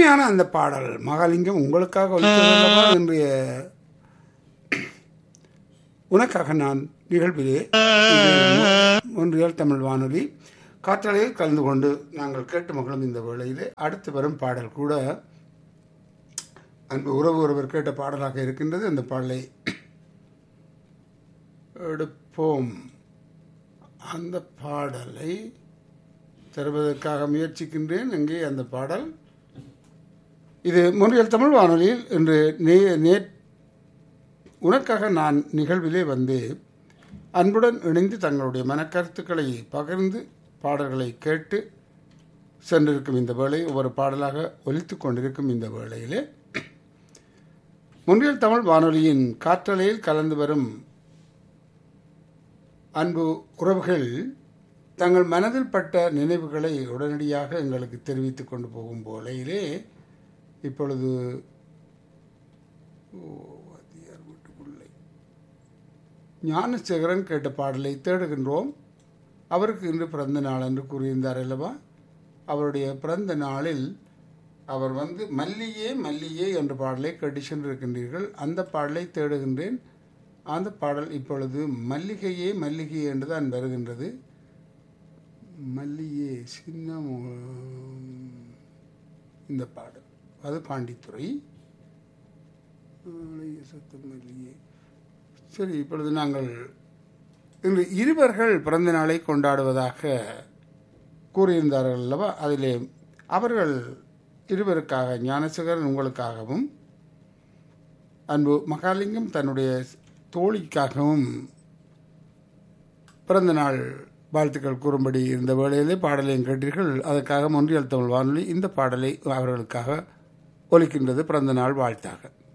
இனிமையான அந்த பாடல் மகாலிங்கம் உங்களுக்காக ஒலித்ததல்லவா இன்றைய உனக்காக நான் நிகழ்விலே இது ஒன்றியல் தமிழ் வானொலி காற்றலையில் கலந்து கொண்டு நாங்கள் கேட்டு மகளும் இந்த வேளையிலே அடுத்து வரும் பாடல் கூட அன்பு உறவு ஒருவர் கேட்ட பாடலாக இருக்கின்றது அந்த பாடலை எடுப்போம் அந்த பாடலை தருவதற்காக முயற்சிக்கின்றேன் இங்கே அந்த பாடல் இது முன்றியல் தமிழ் வானொலியில் இன்று நே நே உனக்காக நான் நிகழ்விலே வந்து அன்புடன் இணைந்து தங்களுடைய மனக்கருத்துக்களை பகிர்ந்து பாடல்களை கேட்டு சென்றிருக்கும் இந்த வேளை ஒவ்வொரு பாடலாக ஒலித்து கொண்டிருக்கும் இந்த வேளையிலே முன்றியல் தமிழ் வானொலியின் காற்றலையில் கலந்து வரும் அன்பு உறவுகள் தங்கள் மனதில் பட்ட நினைவுகளை உடனடியாக எங்களுக்கு தெரிவித்துக் கொண்டு போகும் போலையிலே இப்பொழுது ஓ, வாத்தியார் வீட்டு பிள்ளை. ஞானசேகரன் கேட்ட பாடலை தேடுகின்றோம் அவருக்கு இன்று பிறந்த நாள் என்று கூறியிருந்தார் அல்லவா அவருடைய பிறந்த நாளில் அவர் வந்து மல்லியே மல்லியே என்ற பாடலை கேட்டு சென்றிருக்கின்றீர்கள் அந்த பாடலை தேடுகின்றேன் அந்த பாடல் இப்பொழுது மல்லிகையே மல்லிகையே என்று தான் வருகின்றது மல்லியே சின்ன மு- இந்த பாடல் அது பாண்டித்துறை ஆலய சத்தம் மல்லியே சரி இப்பொழுது நாங்கள் இன்று இருவர்கள் பிறந்த நாளை கொண்டாடுவதாக கூறியிருந்தார்கள் அல்லவா அதிலே அவர்கள் இருவருக்காக ஞானசேகரன் உங்களுக்காகவும் அன்பு மகாலிங்கம் தன்னுடைய தோழிக்காகவும் பிறந்த நாள் வாழ்த்துக்கள் கூறும்படி இருந்த வேளையிலே பாடலையும் கேட்டீர்கள் அதற்காக ஒன்றியல் தமிழ் வானொலி இந்த பாடலை அவர்களுக்காக ஒலிக்கின்றது பிறந்த நாள் வாழ்த்தாக